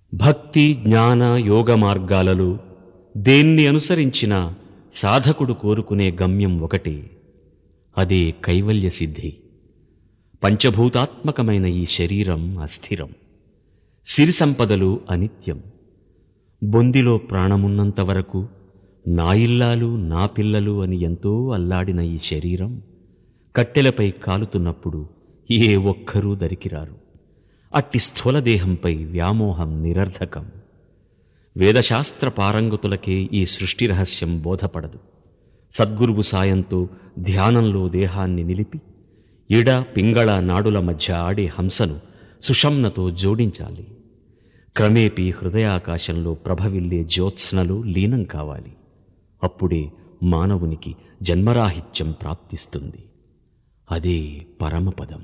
భక్తి జ్ఞాన యోగ మార్గాలలో దేన్ని అనుసరించినా సాధకుడు కోరుకునే గమ్యం ఒకటే అదే కైవల్య సిద్ధి పంచభూతాత్మకమైన ఈ శరీరం అస్థిరం సిరి సంపదలు అనిత్యం బొందిలో ప్రాణమున్నంత వరకు నా ఇల్లాలు నా పిల్లలు అని ఎంతో అల్లాడిన ఈ శరీరం కట్టెలపై కాలుతున్నప్పుడు ఏ ఒక్కరూ దరికిరారు అట్టి స్థూలదేహంపై వ్యామోహం నిరర్ధకం వేదశాస్త్ర పారంగతులకే ఈ సృష్టి రహస్యం బోధపడదు సద్గురువు సాయంతో ధ్యానంలో దేహాన్ని నిలిపి ఇడ పింగళ నాడుల మధ్య ఆడే హంసను సుషమ్నతో జోడించాలి క్రమేపీ హృదయాకాశంలో ప్రభవిల్లే జ్యోత్స్నలో లీనం కావాలి అప్పుడే మానవునికి జన్మరాహిత్యం ప్రాప్తిస్తుంది అదే పరమపదం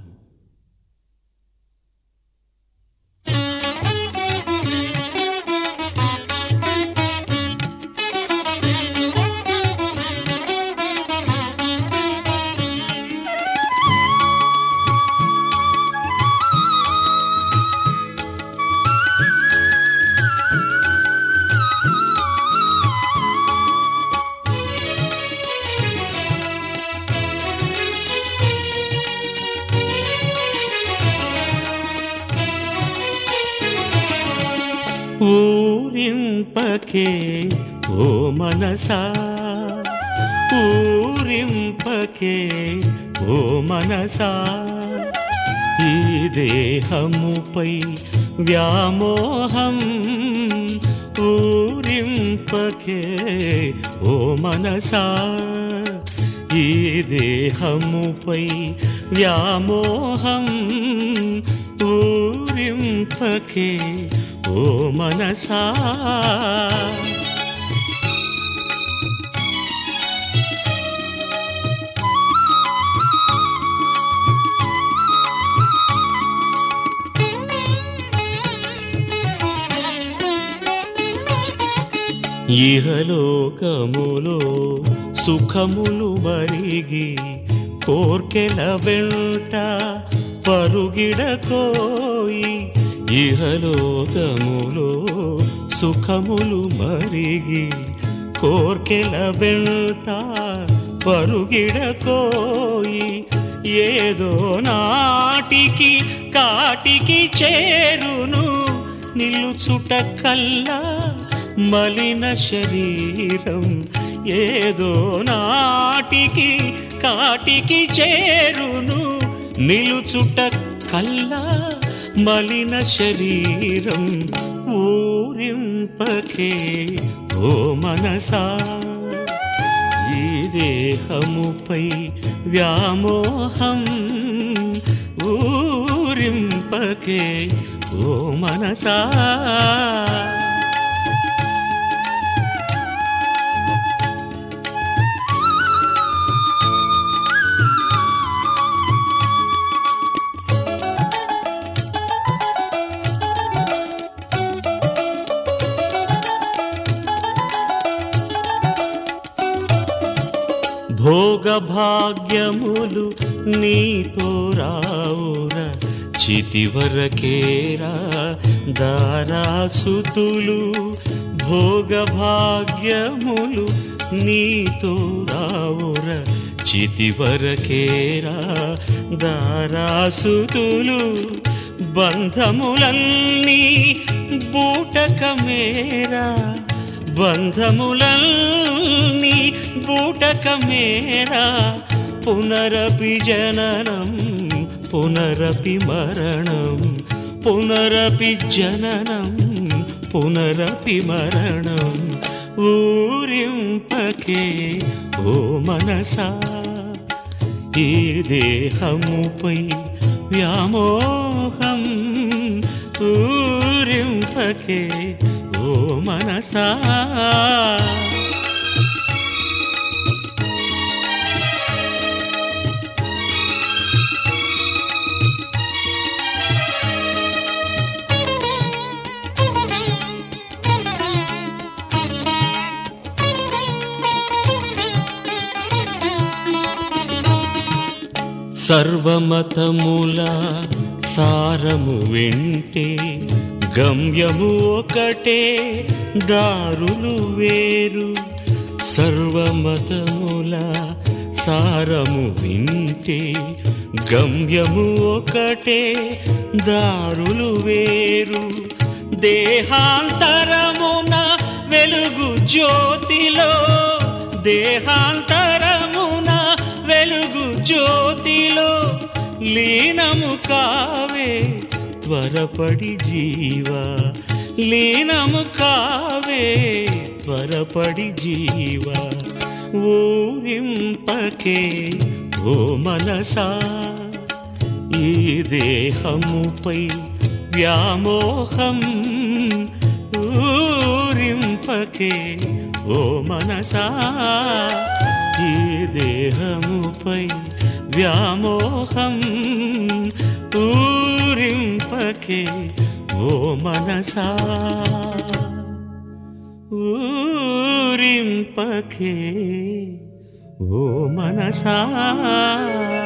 ఊరింపకే ఓ మనసా ఊరింపకే ఓ మనసా ఈ దేహముపై వ్యామోహం ఊరింపకే ఓ మనసా ఈ దేహముపై వ్యామోహం ఊరింపకే ఓ మనసా ఇహలోకములో సుఖములు మరిగి కోర్కెల వెంట పరుగిడకోయి ఇహలోకములో సుఖములు మరిగి కోర్కెల వెంట పరుగిడకోయి ఏదో నాటికి కాటికి చేరును నిలుచుట కల్లా మలిన శరీరం ఏదో నాటికి కాటికి చేరును నిలుచుట కల్లా మలిన శరీరం ఊరింపకే ఓ మనసా ఈ దేహముపై వ్యామోహం ఊరింపకే ఓ మనసా భోగభాగ్యములు నీతో రావుర చితివరకేరా దారాసుతులు భోగభాగ్యములు నీతో రావుర చితివరకేరా దారాసుతులు బంధములన్నీ బూటకమేరా బంధములన్నీ బూటకమేరా పునరపి జననం పునరపి మరణం పునరపి జననం పునరపి మరణం ఊరింపకే ఓ మనసా ఈ దేహముపై వ్యామోహం ఊరింపకే ఓ మనసా సర్వమతముల సారము వింటే గమ్యము ఒకటే దారులు వేరు సర్వమతముల సారము వింటే గమ్యము ఒకటే దారులు వేరు దేహాంతరమున వెలుగు జ్యోతిలో దేహాంతరమున వెలుగు జ్యోతిలో లీనము కావే త్వరపడి జీవా లీనము కావే త్వరపడి జీవా ఊరింపకే ఓ మనసా ఈ దేహముపై వ్యామోహం ఊరింపకే ఓ మనసా ఈ దేహముపై వ్యామోహం ఊరింపకే ఓ మనసా ఊరింపకే ఓ మనసా